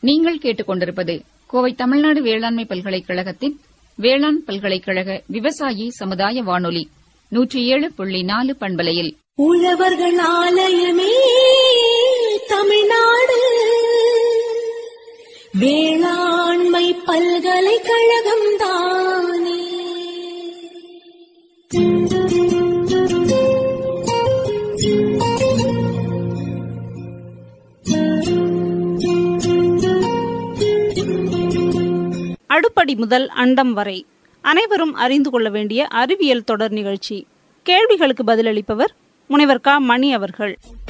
நீங்கள் கேட்டுக்கொண்டிருப்பது கோவை தமிழ்நாடு வேளாண்மை பல்கலைக்கழகத்தின் வேளாண் பல்கலைக்கழக விவசாயி சமுதாய வானொலி நூற்றி ஏழு புள்ளி நாலு பண்பலையில் உழவர்கள் ஆலயமே தமிழ்நாடு வேளாண்மை பல்கலைக்கழகம் தானே அடுப்படி முதல் அண்டம் வரை அனைவரும் அறிந்து கொள்ள வேண்டிய அறிவியல் தொடர் நிகழ்ச்சி கேள்விகளுக்கு பதிலளிப்பவர் முனைவர் க மணி அவர்கள்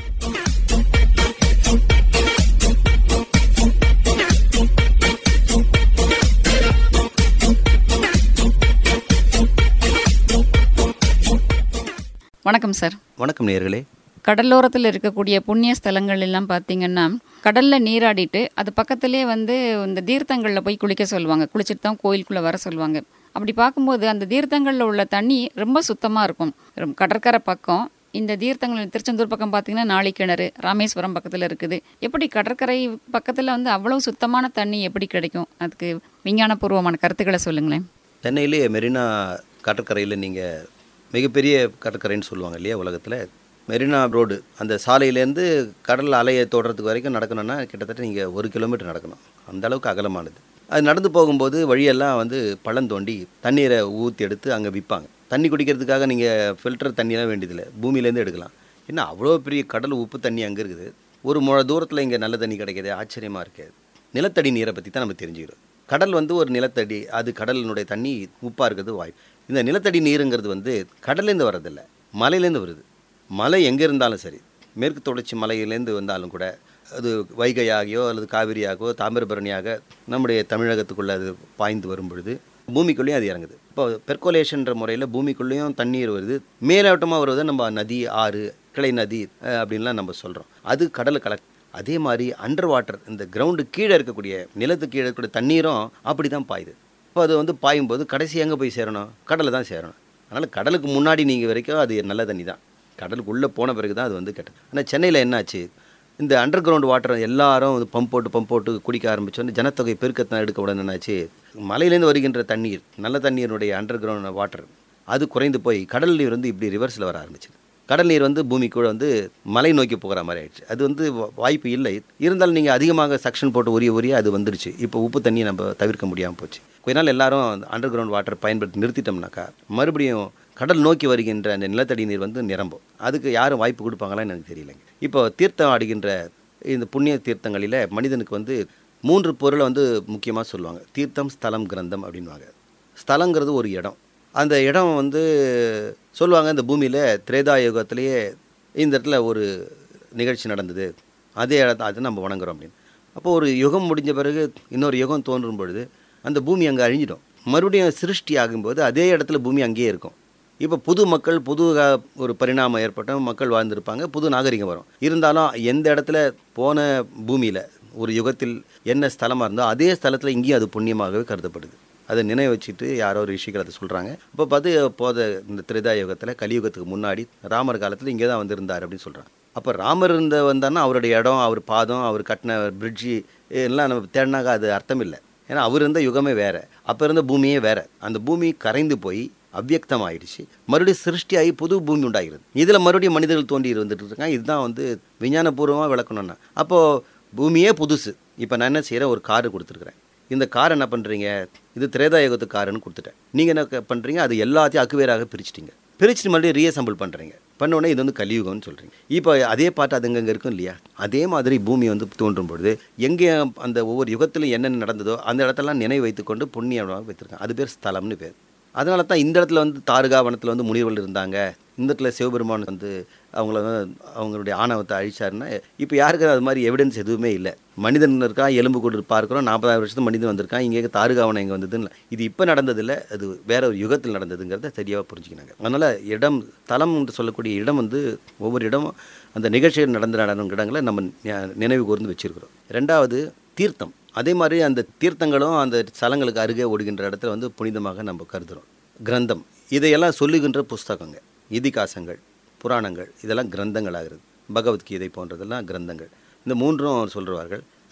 வணக்கம் சார் வணக்கம் நேர்களே கடலோரத்தில் இருக்கக்கூடிய புண்ணிய ஸ்தலங்கள் எல்லாம் பார்த்தீங்கன்னா கடல்ல நீராடிட்டு அது பக்கத்திலே வந்து இந்த தீர்த்தங்களில் போய் குளிக்க சொல்லுவாங்க குளிச்சுட்டு தான் கோயிலுக்குள்ளே வர சொல்லுவாங்க அப்படி பார்க்கும்போது அந்த தீர்த்தங்களில் உள்ள தண்ணி ரொம்ப சுத்தமாக இருக்கும் ரொம்ப கடற்கரை பக்கம் இந்த தீர்த்தங்கள் திருச்செந்தூர் பக்கம் பார்த்தீங்கன்னா நாளை கிணறு ராமேஸ்வரம் பக்கத்தில் இருக்குது எப்படி கடற்கரை பக்கத்தில் வந்து அவ்வளவு சுத்தமான தண்ணி எப்படி கிடைக்கும் அதுக்கு விஞ்ஞானபூர்வமான கருத்துக்களை சொல்லுங்களேன் சென்னையிலே மெரினா கடற்கரையில் நீங்கள் மிகப்பெரிய கடற்கரைன்னு சொல்லுவாங்க இல்லையா உலகத்தில் மெரினா ரோடு அந்த சாலையிலேருந்து கடல் அலையை தோடுறதுக்கு வரைக்கும் நடக்கணும்னா கிட்டத்தட்ட நீங்கள் ஒரு கிலோமீட்டர் நடக்கணும் அந்த அளவுக்கு அகலமானது அது நடந்து போகும்போது வழியெல்லாம் வந்து பள்ளம் தோண்டி தண்ணீரை ஊற்றி எடுத்து அங்கே விற்பாங்க தண்ணி குடிக்கிறதுக்காக நீங்கள் ஃபில்டர் தண்ணியெல்லாம் வேண்டியதில்லை பூமியிலேருந்து எடுக்கலாம் என்ன அவ்வளோ பெரிய கடல் உப்பு தண்ணி அங்கே இருக்குது ஒரு முழ தூரத்தில் இங்கே நல்ல தண்ணி கிடைக்கிது ஆச்சரியமாக இருக்குது நிலத்தடி நீரை பற்றி தான் நம்ம தெரிஞ்சுக்கிறோம் கடல் வந்து ஒரு நிலத்தடி அது கடலினுடைய தண்ணி உப்பாக இருக்கிறது வாய்ப்பு இந்த நிலத்தடி நீருங்கிறது வந்து கடல்லேருந்து வர்றதில்ல மலையிலேருந்து வருது மலை எங்கே இருந்தாலும் சரி மேற்கு தொடர்ச்சி மலையிலேருந்து வந்தாலும் கூட அது வைகையாகியோ அல்லது காவிரியாகவோ தாமிரபரணியாக நம்முடைய தமிழகத்துக்குள்ளே அது பாய்ந்து வரும் பொழுது பூமிக்குள்ளேயும் அது இறங்குது இப்போ பெர்கோலேஷன்ற முறையில் பூமிக்குள்ளேயும் தண்ணீர் வருது மேலோட்டமாக வருவது நம்ம நதி ஆறு கிளை நதி அஹ், அப்படின்லாம் நம்ம சொல்கிறோம் அது கடலை கலக் அதே மாதிரி அண்டர் வாட்டர் இந்த கிரவுண்டு கீழே இருக்கக்கூடிய நிலத்துக்கு கீழே இருக்கக்கூடிய தண்ணீரும் அப்படி தான் பாயுது இப்போ அது வந்து பாயும்போது கடைசி எங்கே போய் சேரணும் கடலில் தான் சேரணும் அதனால் கடலுக்கு முன்னாடி நீங்கள் வரைக்கும் அது நல்ல தண்ணி தான் கடலுக்கு உள்ளே போன பிறகு தான் அது வந்து கெட்டது ஆனால் சென்னையில் என்னாச்சு இந்த அண்டர் கிரவுண்ட் வாட்டர் எல்லாரும் வந்து பம்ப் போட்டு பம்ப் போட்டு குடிக்க ஆரம்பிச்சோன்னு ஜனத்தொகை பெருக்கத்தை எடுக்க உடனே என்னாச்சு மலையிலேருந்து வருகின்ற தண்ணீர் நல்ல தண்ணீருடைய அண்டர் கிரவுண்ட் வாட்டர் அது குறைந்து போய் கடல் நீர் வந்து இப்படி ரிவர்ஸில் வர ஆரம்பிச்சுது கடல் நீர் வந்து பூமிக்குள்ள வந்து மலை நோக்கி போகிற மாதிரி ஆயிடுச்சு அது வந்து வா- வாய்ப்பு இல்லை இருந்தாலும் நீங்கள் அதிகமாக சக்ஷன் போட்டு உரிய உரிய அது வந்துடுச்சு இப்போ உப்பு தண்ணியை நம்ம தவிர்க்க முடியாமல் போச்சு கொஞ்ச நாள் எல்லாரும் அண்டர் கிரவுண்ட் வாட்டர் பயன்படுத்தி நிறுத்திட்டோம்னாக்கா மறுபடியும் கடல் நோக்கி வருகின்ற அந்த நிலத்தடி நீர் வந்து நிரம்பும் அதுக்கு யாரும் வாய்ப்பு கொடுப்பாங்களான்னு எனக்கு தெரியலைங்க இப்போ தீர்த்தம் ஆடுகின்ற இந்த புண்ணிய தீர்த்தங்களில் மனிதனுக்கு வந்து மூன்று பொருளை வந்து முக்கியமாக சொல்லுவாங்க தீர்த்தம் ஸ்தலம் கிரந்தம் அப்படின்வாங்க ஸ்தலங்கிறது ஒரு இடம் அந்த இடம் வந்து சொல்லுவாங்க இந்த பூமியில் திரேதா யுகத்திலேயே இந்த இடத்துல ஒரு நிகழ்ச்சி நடந்தது அதே இடத்த அதை நம்ம வணங்குறோம் அப்படின்னு அப்போ ஒரு யுகம் முடிஞ்ச பிறகு இன்னொரு யுகம் தோன்றும் பொழுது அந்த பூமி அங்கே அழிஞ்சிடும் மறுபடியும் சிருஷ்டி ஆகும்போது அதே இடத்துல பூமி அங்கேயே இருக்கும் இப்போ புது மக்கள் புது க- ஒரு பரிணாமம் ஏற்பட்ட மக்கள் வாழ்ந்திருப்பாங்க புது நாகரிகம் வரும் இருந்தாலும் எந்த இடத்துல போன பூமியில் ஒரு யுகத்தில் என்ன ஸ்தலமாக இருந்தோ அதே ஸ்தலத்தில் இங்கேயும் அது புண்ணியமாகவே கருதப்படுது அதை நினைவு வச்சுட்டு யாரோ ஒரு ரிஷிகள் அதை சொல்கிறாங்க இப்போ பார்த்து போத இந்த திரேதா யுகத்தில் கலியுகத்துக்கு முன்னாடி ராமர் காலத்தில் இங்கே தான் வந்திருந்தார் அப்படின்னு சொல்கிறாங்க அப்போ ராமர் இருந்த வந்தான்னா அவருடைய இடம் அவர் பாதம் அவர் கட்டின பிரிட்ஜி எல்லாம் நம்ம தேடினாக்க அது அர்த்தம் இல்லை ஏன்னா அவர் இருந்த யுகமே வேற அப்போ இருந்த பூமியே வேற அந்த பூமி கரைந்து போய் அவ்வியக்தம் ஆயிடுச்சு மறுபடியும் சிருஷ்டியாகி புது பூமி உண்டாகிறது இதில் மறுபடியும் மனிதர்கள் தோண்டி இருந்துட்டு இருக்காங்க இதுதான் வந்து விஞ்ஞானபூர்வமாக விளக்கணும்னா அப்போது பூமியே புதுசு இப்போ நான் என்ன செய்கிறேன் ஒரு காரு கொடுத்துருக்குறேன் இந்த கார் என்ன பண்ணுறீங்க இது திரேதா யுகத்து காருன்னு கொடுத்துட்டேன் நீங்கள் என்ன பண்ணுறீங்க அது எல்லாத்தையும் அக்குவேராக பிரிச்சிட்டீங்க பிரிச்சுட்டு மறுபடியும் ரீஅசம்பிள் பண்ணுறீங்க பண்ண உடனே இது வந்து கலியுகம்னு சொல்கிறீங்க இப்போ அதே பாட்டு அது அங்கங்கே இருக்கும் இல்லையா அதே மாதிரி பூமி வந்து தோன்றும் பொழுது எங்கே அந்த ஒவ்வொரு யுகத்திலும் என்னென்ன நடந்ததோ அந்த இடத்தெல்லாம் நினைவு வைத்துக்கொண்டு புண்ணியமாக வைத்திருக்காங்க அது பேர் ஸ்தலம்னு பேர் அதனால தான் இந்த இடத்துல வந்து தாருகா வனத்தில் வந்து முனிவர்கள் இருந்தாங்க இந்த இடத்துல சிவபெருமான் வந்து அவங்கள வந்து அவங்களுடைய ஆணவத்தை அழிச்சாருன்னா இப்போ யாருக்கு அது மாதிரி எவிடன்ஸ் எதுவுமே இல்லை மனிதன் இருக்கான் எலும்பு கூட பார்க்குறோம் நாற்பதாயிரம் வருஷத்துக்கு மனிதன் வந்திருக்கான் இங்கே தாருகாவனம் இங்கே வந்ததுன்னு இல்லை. இது இப்போ நடந்ததில்ல அது வேற ஒரு யுகத்தில் நடந்ததுங்கிறத சரியாக புரிஞ்சுக்கினாங்க அதனால் இடம் தலம் என்று சொல்லக்கூடிய இடம் வந்து ஒவ்வொரு இடமும் அந்த நிகழ்ச்சிகள் நடந்த நடன இடங்களை நம்ம ஞா- நினைவு கூர்ந்து வச்சிருக்கிறோம் ரெண்டாவது தீர்த்தம் அதே மாதிரி அந்த தீர்த்தங்களும் அந்த ஸ்தலங்களுக்கு அருகே ஓடுகின்ற இடத்துல வந்து புனிதமாக நம்ம கருதுகிறோம் கிரந்தம் இதையெல்லாம் சொல்லுகின்ற புஸ்தகங்க இதிகாசங்கள் புராணங்கள் இதெல்லாம் கிரந்தங்களாகிறது பகவத்கீதை போன்றதெல்லாம் கிரந்தங்கள் இந்த மூன்றும் சொல்லுவார்கள்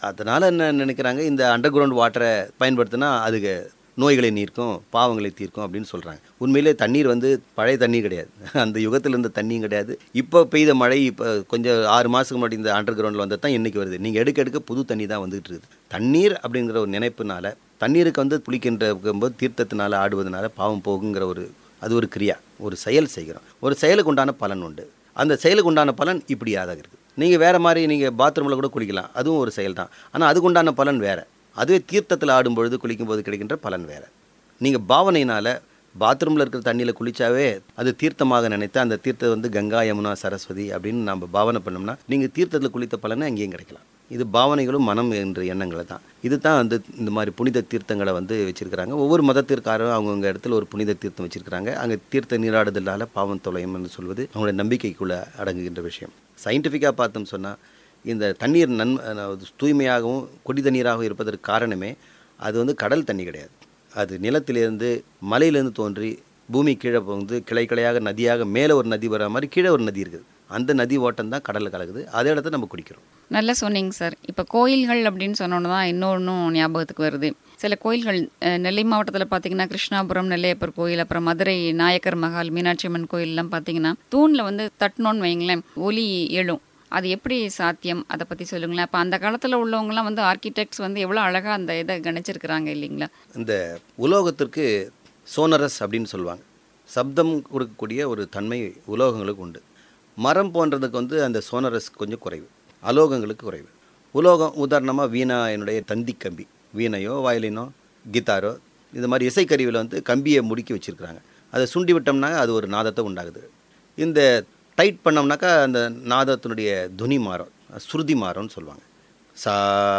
அதனால் என்ன நினைக்கிறாங்க இந்த அண்டர் கிரவுண்ட் வாட்டரை பயன்படுத்தினா அதுக்கு நோய்களை நீர்க்கும் பாவங்களை தீர்க்கும் அப்படின்னு சொல்கிறாங்க உண்மையிலே தண்ணீர் வந்து பழைய தண்ணீர் கிடையாது அந்த யுகத்தில் இருந்த தண்ணியும் கிடையாது இப்போ பெய்த மழை இப்போ கொஞ்சம் ஆறு மாதத்துக்கு முன்னாடி இந்த அண்டர் கிரவுண்டில் வந்தால் தான் இன்றைக்கி வருது நீங்கள் எடுக்க எடுக்க புது தண்ணி தான் வந்துகிட்டு இருக்குது தண்ணீர் அப்படிங்கிற ஒரு நினைப்புனால தண்ணீருக்கு வந்து குளிக்கின்ற போது தீர்த்தத்தினால ஆடுவதனால பாவம் போகுங்கிற ஒரு அது ஒரு கிரியா ஒரு செயல் செய்கிறோம் ஒரு செயலுக்கு உண்டான பலன் உண்டு அந்த செயலுக்கு உண்டான பலன் இப்படியாக இருக்குது நீங்கள் வேறு மாதிரி நீங்கள் பாத்ரூமில் கூட குளிக்கலாம் அதுவும் ஒரு செயல் தான் ஆனால் அதுக்கு உண்டான பலன் வேறு அதுவே தீர்த்தத்தில் ஆடும்பொழுது குளிக்கும்போது கிடைக்கின்ற பலன் வேறு நீங்கள் பாவனையினால் பாத்ரூமில் இருக்கிற தண்ணியில் குளிச்சாவே அது தீர்த்தமாக நினைத்து அந்த தீர்த்தம் வந்து கங்கா யமுனா சரஸ்வதி அப்படின்னு நம்ம பாவனை பண்ணோம்னா நீங்கள் தீர்த்தத்தில் குளித்த பலனை அங்கேயும் கிடைக்கலாம் இது பாவனைகளும் மனம் என்ற எண்ணங்களை தான் இது தான் வந்து இந்த மாதிரி புனித தீர்த்தங்களை வந்து வச்சிருக்கிறாங்க ஒவ்வொரு மதத்திற்காரும் அவங்கவுங்க இடத்துல ஒரு புனித தீர்த்தம் வச்சிருக்கிறாங்க அங்கே தீர்த்த நீராடுதலால் பாவம் தொலையும் என்று சொல்வது அவங்களோட நம்பிக்கைக்குள்ளே அடங்குகின்ற விஷயம் சயின்டிஃபிக்காக பார்த்தோம் சொன்னால் இந்த தண்ணீர் நன் அதாவது தூய்மையாகவும் குடி தண்ணீராகவும் இருப்பதற்கு காரணமே அது வந்து கடல் தண்ணி கிடையாது அது நிலத்திலிருந்து மலையிலேருந்து தோன்றி பூமி கீழே வந்து கிளை கிளையாக நதியாக மேலே ஒரு நதி வர மாதிரி கீழே ஒரு நதி இருக்குது அந்த நதி ஓட்டம் தான் கடலில் கலக்குது அதே இடத்த நம்ம குடிக்கிறோம் நல்லா சொன்னீங்க சார் இப்போ கோயில்கள் அப்படின்னு சொன்னோன்னு தான் இன்னொன்றும் ஞாபகத்துக்கு வருது சில கோயில்கள் அஹ், நெல்லை மாவட்டத்தில் பார்த்தீங்கன்னா கிருஷ்ணாபுரம் நெல்லையப்பர் கோயில் அப்புறம் மதுரை நாயக்கர் மகால் மீனாட்சி அம்மன் கோயிலெலாம் பார்த்தீங்கன்னா தூணில் வந்து தட்டினோன்னு வைங்களேன் ஒலி எழும் அது எப்படி சாத்தியம் அதை பற்றி சொல்லுங்களேன் அப்போ அந்த காலத்தில் உள்ளவங்கலாம் வந்து ஆர்கிடெக்ட்ஸ் வந்து எவ்வளோ அழகாக அந்த இதை கணிச்சிருக்கிறாங்க இல்லைங்களா இந்த உலோகத்திற்கு சோனரஸ் அப்படின்னு சொல்லுவாங்க சப்தம் கொடுக்கக்கூடிய ஒரு தன்மை உலோகங்களுக்கு உண்டு மரம் போன்றதுக்கு வந்து அந்த சோனரஸ் கொஞ்சம் குறைவு அலோகங்களுக்கு குறைவு உலோகம் உதாரணமாக வீணா என்னுடைய தந்தி கம்பி வீணையோ வயலினோ கிட்டாரோ இந்த மாதிரி இசைக்கருவியில் வந்து கம்பியை முடுக்கி வச்சுருக்கிறாங்க அதை சுண்டி விட்டோம்னா அது ஒரு நாதத்தை உண்டாகுது இந்த டைட் பண்ணோம்னாக்கா அந்த நாதத்தினுடைய துனி மாறும் சுருதி மாறும்னு சொல்லுவாங்க சா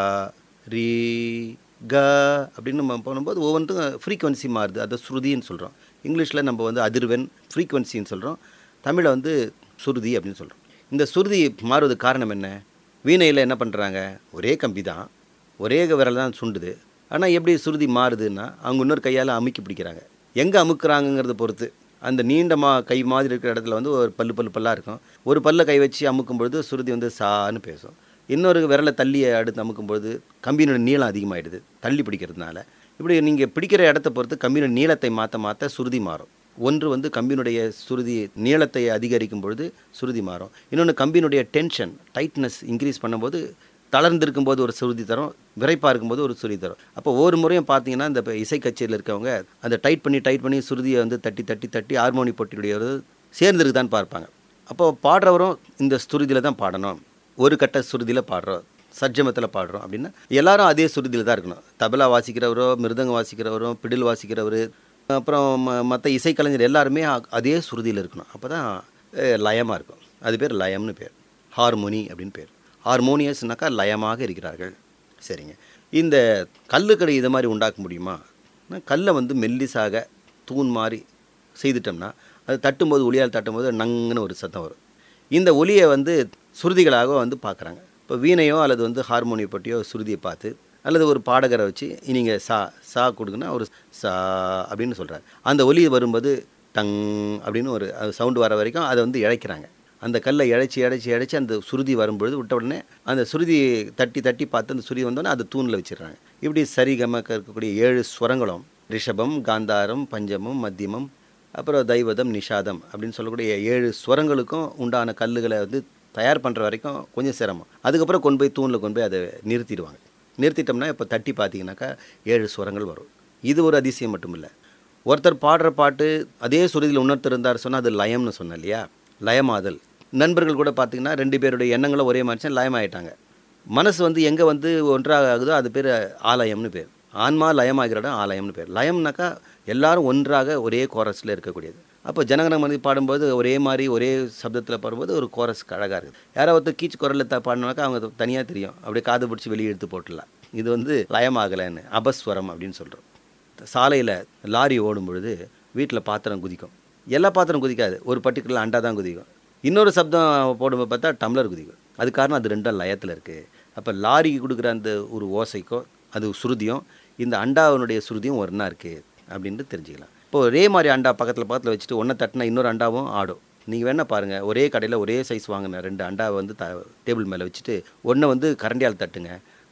ரீ க அப்படின்னு நம்ம பண்ணும்போது ஒவ்வொன்றும் ஃப்ரீக்வன்சி மாறுது அதை ஸ்ருதின்னு சொல்கிறோம் இங்கிலீஷில் நம்ம வந்து அதிர்வெண் ஃப்ரீக்வன்சின்னு சொல்கிறோம் தமிழில் வந்து சுருதி அப்படின்னு சொல்கிறோம் இந்த சுருதி மாறுவதுக்கு காரணம் என்ன வீணையில் என்ன பண்ணுறாங்க ஒரே கம்பி தான் ஒரே விரல் தான் சுண்டுது ஆனால் எப்படி சுருதி மாறுதுன்னா அவங்க இன்னொரு கையால் அமுக்கி பிடிக்கிறாங்க எங்கே அமுக்குறாங்கங்கிறத பொறுத்து அந்த நீண்ட மா கை மாதிரி இருக்கிற இடத்துல வந்து ஒரு பல்லு பல்லு பல்லாக இருக்கும் ஒரு பல்ல கை வச்சு அமுக்கும் பொழுது சுருதி வந்து சான்னு பேசும் இன்னொரு விரலை தள்ளி அடுத்து அமுக்கும் பொழுது கம்பியினோட நீளம் அதிகமாகிடுது தள்ளி பிடிக்கிறதுனால இப்படி நீங்கள் பிடிக்கிற இடத்த பொறுத்து கம்பியினோட நீளத்தை மாற்ற மாற்ற சுருதி மாறும் ஒன்று வந்து கம்பியினுடைய சுருதி நீளத்தை அதிகரிக்கும் பொழுது சுருதி மாறும் இன்னொன்று கம்பியினுடைய டென்ஷன் டைட்னஸ் இன்க்ரீஸ் பண்ணும்போது தளர்ந்திருக்கும் போது ஒரு சுருதி தரும் விரைப்பாக இருக்கும்போது ஒரு சுருதி தரும் அப்போ ஒவ்வொரு முறையும் பார்த்தீங்கன்னா இந்த இப்ப இசை கச்சேரியில் இருக்கவங்க அந்த டைட் பண்ணி டைட் பண்ணி சுருதியை வந்து தட்டி தட்டி தட்டி ஹார்மோனி பொட்டியுடைய சேர்ந்துருக்குதான்னு பார்ப்பாங்க அப்போ பாடுறவரும் இந்த சுருதியில் தான் பாடணும் ஒரு கட்ட சுருதியில் பாடுறோம் சர்ஜமத்தில் பாடுறோம் அப்படின்னா எல்லாரும் அதே சுருதியில் தான் இருக்கணும் தபலா வாசிக்கிறவரோ மிருதங்கம் வாசிக்கிறவரோ பிடில் வாசிக்கிறவர் அப்புறம் மற்ற இசைக்கலைஞர் எல்லாருமே அ- அதே சுருதியில் இருக்கணும் அப்போ தான் லயமாக இருக்கும் அது பேர் லயம்னு பேர் ஹார்மோனி அப்படின்னு பேர் ஹார்மோனியஸ்னாக்கா லயமாக இருக்கிறார்கள் சரிங்க இந்த கல்லுக்கடை இதை மாதிரி உண்டாக்க முடியுமா கல்லை வந்து மெல்லிசாக தூண் மாதிரி செய்துட்டோம்னா அது தட்டும்போது ஒளியால் தட்டும்போது நங்குன்னு ஒரு சத்தம் வரும் இந்த ஒலியை வந்து சுருதிகளாக வந்து பார்க்குறாங்க இப்போ வீணையோ அல்லது வந்து ஹார்மோனிய பட்டியோ சுருதியை பார்த்து அல்லது ஒரு பாடகரை வச்சு நீங்கள் சா சா கொடுங்கன்னா ஒரு சா அப்படின்னு சொல்கிறார் அந்த ஒலி வரும்போது டங் அப்படின்னு ஒரு சவுண்டு வர வரைக்கும் அதை வந்து இழைக்கிறாங்க அந்த கல்லை இழைச்சி இழைச்சி இழைச்சி அந்த சுருதி வரும்பொழுது விட்ட உடனே அந்த சுருதி தட்டி தட்டி பார்த்து அந்த சுருதி வந்தோடனே அது தூணில் வச்சிடுறாங்க இப்படி சரிகமக்க இருக்கக்கூடிய ஏழு ஸ்வரங்களும் ரிஷபம் காந்தாரம் பஞ்சமம் மத்தியமம் அப்புறம் தைவதம் நிஷாதம் அப்படின்னு சொல்லக்கூடிய ஏழு ஸ்வரங்களுக்கும் உண்டான கல்லுகளை வந்து தயார் பண்ணுற வரைக்கும் கொஞ்சம் சிரமம் அதுக்கப்புறம் கொண்டு போய் தூணில் கொண்டு போய் அதை நிறுத்திடுவாங்க நிறுத்திட்டோம்னா இப்போ தட்டி பார்த்தீங்கன்னாக்கா ஏழு ஸ்வரங்கள் வரும் இது ஒரு அதிசயம் மட்டும் இல்லை ஒருத்தர் பாடுற பாட்டு அதே சுருதியில் இன்னொருத்தர் இருந்தார் சொன்னால் அது லயம்னு சொன்னேன் இல்லையா லயமாதல் நண்பர்கள் கூட பார்த்தீங்கன்னா ரெண்டு பேருடைய எண்ணங்களும் ஒரே மாதிரி லயமாயிட்டாங்க மனசு வந்து எங்கே வந்து ஒன்றாக ஆகுதோ அது பேர் ஆலயம்னு பேர் ஆன்மா லயமாகிற இடம் ஆலயம்னு பேர் லயம்னாக்கா எல்லாரும் ஒன்றாக ஒரே கோரஸில் இருக்கக்கூடியது அப்போ ஜனகணமனி பாடும்போது ஒரே மாதிரி ஒரே சப்தத்தில் பாடும்போது ஒரு கோரஸ் அழகாக இருக்குது யாராவது ஒருத்தர் கீச்சு குரலில் த பாடினாக்கா அவங்க தனியாக தெரியும் அப்படியே காது பிடிச்சி வெளியே எடுத்து போட்டுடலாம் இது வந்து லயமாகலைன்னு அபஸ்வரம் அப்படின்னு சொல்கிறோம் சாலையில் லாரி ஓடும் பொழுது வீட்டில் பாத்திரம் குதிக்கும் எல்லா பாத்திரம் குதிக்காது ஒரு பர்டிகுலர் அண்டா தான் குதிக்கும் இன்னொரு சப்தம் போடும்போது பார்த்தா டம்ளர் குதிக்கும் அது காரணம் அது ரெண்டும் லயத்தில் இருக்குது அப்போ லாரிக்கு கொடுக்குற அந்த ஒரு ஓசைக்கோ அது சுருதியும் இந்த அண்டாவினுடைய சுருதியும் ஒன்றா இருக்குது அப்படின்ட்டு தெரிஞ்சுக்கலாம் இப்போ ஒரே மாதிரி அண்டா பக்கத்தில் பக்கத்தில் வச்சுட்டு ஒன்றை தட்டினா இன்னொரு அண்டாவும் ஆடும் நீங்கள் வேணால் பாருங்கள் ஒரே கடையில் ஒரே சைஸ் வாங்கின ரெண்டு அண்டாவை வந்து த டேபிள் மேலே வச்சுட்டு ஒன்றை வந்து கரண்டியால் தட்டுங்க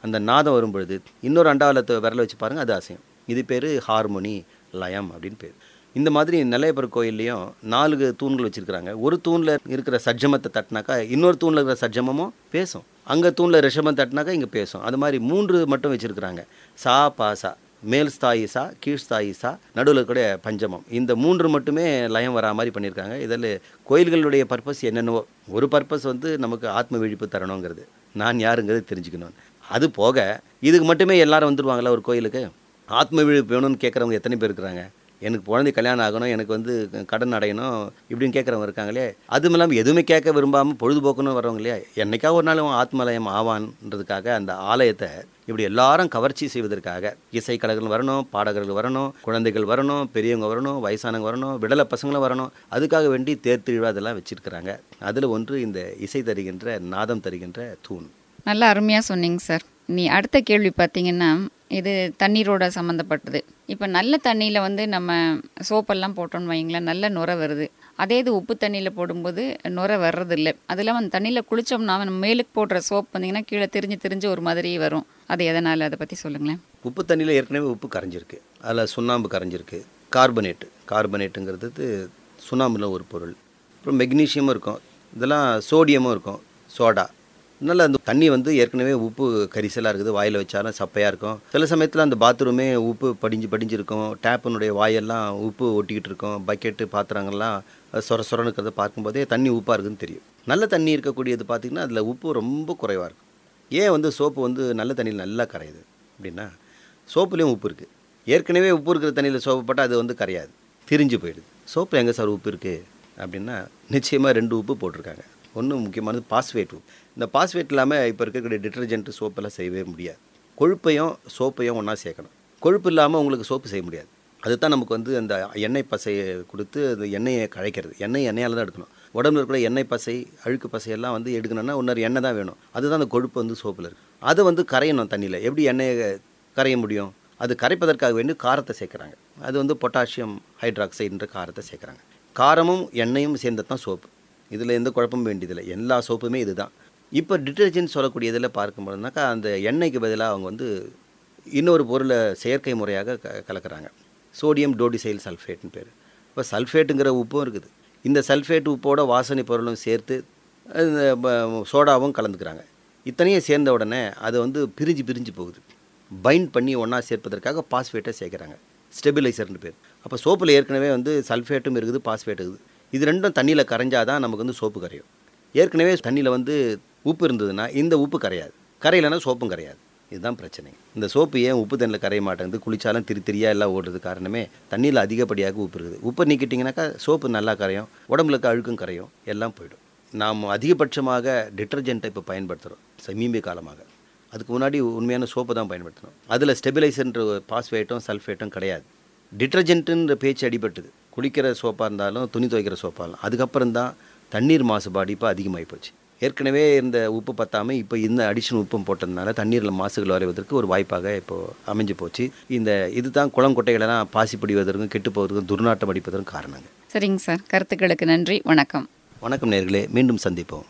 அந்த நாதம் வரும் பொழுது இன்னொரு அண்டாவில் விரல வச்சு பாருங்கள் அது அசையும் இது பேர் ஹார்மோனி லயம் அப்படின்னு பேர் இந்த மாதிரி நெல்லையப்பர் கோயில்லையும் நாலு தூண்கள் வச்சுருக்கிறாங்க ஒரு தூணில் இருக்கிற சட்ஜமத்தை தட்டினாக்கா இன்னொரு தூணில் இருக்கிற சட்ஜமமும் பேசும் அங்கே தூணில் ரிஷபம் தட்டினாக்கா இங்கே பேசும் அது மாதிரி மூன்று மட்டும் வச்சுருக்கிறாங்க சா பாசா மேல் ஸ்தாயி சா கீழ் ஸ்தாயி சா நடுவில் கூட பஞ்சமம் இந்த மூன்று மட்டுமே லயம் வரா மாதிரி பண்ணியிருக்காங்க இதில் கோயில்களுடைய பர்பஸ் என்னென்னவோ ஒரு பர்பஸ் வந்து நமக்கு ஆத்ம விழிப்பு தரணுங்கிறது நான் யாருங்கிறது தெரிஞ்சுக்கணும் அது போக இதுக்கு மட்டுமே எல்லாரும் வந்துடுவாங்களா ஒரு கோயிலுக்கு ஆத்ம விழிப்பு வேணும்னு கேட்குறவங்க எத்தனை பேர் இருக்கிறாங்க எனக்கு குழந்தை கல்யாணம் ஆகணும் எனக்கு வந்து கடன் அடையணும் இப்படின்னு கேட்குறவங்க இருக்காங்களே அதுவும் இல்லாமல் எதுவுமே கேட்க விரும்பாமல் பொழுதுபோக்குன்னு வரவங்க இல்லையா என்னைக்காவது ஒரு நாள் அவன் ஆத்மலயம் ஆவான்றதுக்காக அந்த ஆலயத்தை இப்படி எல்லாரும் கவர்ச்சி செய்வதற்காக இசை கலைஞர்கள் வரணும் பாடகர்கள் வரணும் குழந்தைகள் வரணும் பெரியவங்க வரணும் வயசானவங்க வரணும் விடலை பசங்களும் வரணும் அதுக்காக வேண்டி தேர் திருவிழா அதெல்லாம் வச்சிருக்கிறாங்க அதில் ஒன்று இந்த இசை தருகின்ற நாதம் தருகின்ற தூண் நல்லா அருமையாக சொன்னீங்க சார் நீ அடுத்த கேள்வி பார்த்தீங்கன்னா இது தண்ணீரோட சம்மந்தப்பட்டது இப்போ நல்ல தண்ணியில் வந்து நம்ம சோப்பெல்லாம் போட்டோம்னு வைங்களேன் நல்ல நுரை வருது அதே இது உப்பு தண்ணியில் போடும்போது நுரை வர்றது இல்லை அது இல்லாமல் அந்த தண்ணியில் குளித்தோம்னா நம்ம மேலுக்கு போடுற சோப் பார்த்தீங்கன்னா கீழே திரிஞ்சு திரிஞ்சு ஒரு மாதிரி வரும் அது எதனால் அதை பற்றி சொல்லுங்களேன் உப்பு தண்ணியில் ஏற்கனவே உப்பு கரைஞ்சிருக்கு அதில் சுண்ணாம்பு கரைஞ்சிருக்கு கார்பனேட்டு கார்பனேட்டுங்கிறது சுண்ணாம்புல ஒரு பொருள் அப்புறம் மெக்னீஷியமும் இருக்கும் இதெல்லாம் சோடியமும் இருக்கும் சோடா அதனால் அந்த தண்ணி வந்து ஏற்கனவே உப்பு கரிசலாக இருக்குது வாயில் வச்சாலும் சப்பையாக இருக்கும் சில சமயத்தில் அந்த பாத்ரூமே உப்பு படிஞ்சு படிஞ்சிருக்கும் டேப்பினுடைய வாயெல்லாம் உப்பு ஒட்டிக்கிட்டு இருக்கும் பக்கெட்டு பாத்திரங்கள்லாம் சொர சொரன்னு இருக்கிறத பார்க்கும்போதே தண்ணி உப்பாக இருக்குதுன்னு தெரியும் நல்ல தண்ணி இருக்கக்கூடியது பார்த்திங்கன்னா அதில் உப்பு ரொம்ப குறைவாக இருக்கும் ஏன் வந்து சோப்பு வந்து நல்ல தண்ணியில் நல்லா கரையுது அப்படின்னா சோப்புலேயும் உப்பு இருக்குது ஏற்கனவே உப்பு இருக்கிற தண்ணியில் சோப்பு போட்டால் அது வந்து கரையாது திரிஞ்சு போயிடுது சோப்பில் எங்கே சார் உப்பு இருக்குது அப்படின்னா நிச்சயமாக ரெண்டு உப்பு போட்டிருக்காங்க ஒன்று முக்கியமானது பாஸ்வேட் உப்பு இந்த பாஸ்வேட் இல்லாமல் இப்போ இருக்கக்கூடிய டிட்டர்ஜென்ட் சோப்பெல்லாம் செய்யவே முடியாது கொழுப்பையும் சோப்பையும் ஒன்றா சேர்க்கணும் கொழுப்பு இல்லாமல் உங்களுக்கு சோப்பு செய்ய முடியாது அதுதான் நமக்கு வந்து அந்த எண்ணெய் பசையை கொடுத்து அந்த எண்ணெயை கழைக்கிறது எண்ணெய் எண்ணெயால் தான் எடுக்கணும் உடம்புல இருக்கிற எண்ணெய் பசை அழுக்கு பசையெல்லாம் வந்து எடுக்கணும்னா இன்னொரு எண்ணெய் தான் வேணும் அதுதான் அந்த கொழுப்பு வந்து சோப்பில் இருக்குது அதை வந்து கரையணும் தண்ணியில் எப்படி எண்ணெயை கரைய முடியும் அது கரைப்பதற்காக வேண்டி காரத்தை சேர்க்குறாங்க அது வந்து பொட்டாசியம் ஹைட்ராக்சைடுன்ற காரத்தை சேர்க்குறாங்க காரமும் எண்ணெயும் சேர்ந்தது தான் சோப்பு இதில் எந்த குழப்பமும் வேண்டியதில்லை எல்லா சோப்புமே இதுதான் இப்போ டிட்டர்ஜென்ட் சொல்லக்கூடியதில் பார்க்கும்போதுனாக்கா அந்த எண்ணெய்க்கு பதிலாக அவங்க வந்து இன்னொரு பொருளை செயற்கை முறையாக க கலக்கிறாங்க சோடியம் டோடிசைல் சல்ஃபேட்னு பேர் இப்போ சல்ஃபேட்டுங்கிற உப்பும் இருக்குது இந்த சல்ஃபேட் உப்போட வாசனை பொருளும் சேர்த்து இந்த ப- சோடாவும் கலந்துக்கிறாங்க இத்தனையும் சேர்ந்த உடனே அது வந்து பிரிஞ்சு பிரிஞ்சு போகுது பைண்ட் பண்ணி ஒன்றா சேர்ப்பதற்காக பாஸ்பேட்டை சேர்க்குறாங்க ஸ்டெபிலைசர்னு பேர் அப்போ சோப்பில் ஏற்கனவே வந்து சல்ஃபேட்டும் இருக்குது பாஸ்பேட் இருக்குது இது ரெண்டும் தண்ணியில் கரைஞ்சாதான் நமக்கு வந்து சோப்பு கரையும் ஏற்கனவே தண்ணியில் வந்து உப்பு இருந்ததுன்னா இந்த உப்பு கரையாது கரையலைன்னா சோப்பும் கரையாது இதுதான் பிரச்சனை இந்த சோப்பு ஏன் உப்பு தண்ணியில் கரைய மாட்டேங்குது குளிச்சாலும் திரி திரியாக எல்லாம் ஓடுறது காரணமே தண்ணியில் அதிகப்படியாக உப்பு இருக்குது உப்பை நீக்கிட்டிங்கனாக்கா சோப்பு நல்லா கரையும் உடம்புல இருக்க அழுக்கும் கரையும் எல்லாம் போயிடும் நாம் அதிகபட்சமாக டிட்டர்ஜென்ட்டை இப்போ பயன்படுத்துகிறோம் சமீப காலமாக அதுக்கு முன்னாடி உண்மையான சோப்பு தான் பயன்படுத்தணும் அதில் ஸ்டெபிலைசர்ன்ற பாஸ்பேட்டும் சல்ஃபேட்டும் கிடையாது டிட்டர்ஜென்ட்டுன்ற பேச்சு அடிபட்டுது குளிக்கிற சோப்பாக இருந்தாலும் துணி துவைக்கிற சோப்பாக இருந்தாலும் அதுக்கப்புறம் தான் தண்ணீர் மாசுபாடு இப்போ அதிகமாகி போச்சு ஏற்கனவே இந்த உப்பு பத்தாமல் இப்போ இந்த அடிஷனல் உப்பும் போட்டதுனால தண்ணீரில் மாசுகள் வரைவதற்கு ஒரு வாய்ப்பாக இப்போது அமைஞ்சு போச்சு இந்த இதுதான் குளம் குட்டைகளெல்லாம் பாசி பிடிவதற்கும் கெட்டு போவதற்கும் துர்நாற்றம் அடிப்பதற்கும் காரணங்க சரிங்க சார் கருத்துக்களுக்கு நன்றி வணக்கம் வணக்கம் நேர்களே மீண்டும் சந்திப்போம்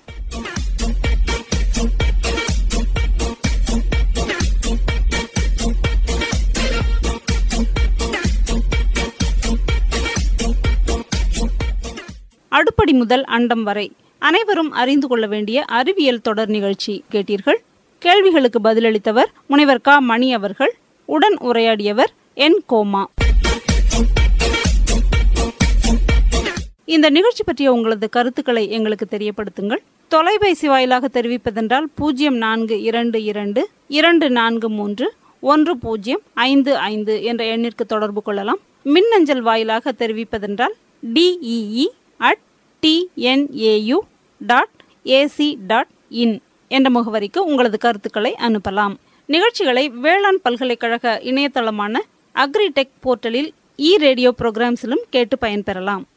அடுப்படி முதல் அண்டம் வரை அனைவரும் அறிந்து கொள்ள வேண்டிய அறிவியல் தொடர் நிகழ்ச்சி கேட்டீர்கள் கேள்விகளுக்கு பதிலளித்தவர் முனைவர் க மணி அவர்கள் உடன் உரையாடியவர் என் கோமா இந்த நிகழ்ச்சி பற்றிய உங்களது கருத்துக்களை எங்களுக்கு தெரியப்படுத்துங்கள் தொலைபேசி வாயிலாக தெரிவிப்பதென்றால் பூஜ்ஜியம் நான்கு இரண்டு இரண்டு இரண்டு நான்கு மூன்று ஒன்று பூஜ்ஜியம் ஐந்து ஐந்து என்ற எண்ணிற்கு தொடர்பு கொள்ளலாம் மின்னஞ்சல் வாயிலாக தெரிவிப்பதென்றால் D E E at T N A U dot A C dot in என்ற முகவரிக்கு உங்களது கருத்துக்களை அனுப்பலாம் நிகழ்ச்சிகளை வேளாண் பல்கலைக்கழக இணையதளமான அக்ரிடெக் போர்ட்டலில் இ ரேடியோ ப்ரோக்ராம்ஸிலும் கேட்டு பயன்பெறலாம்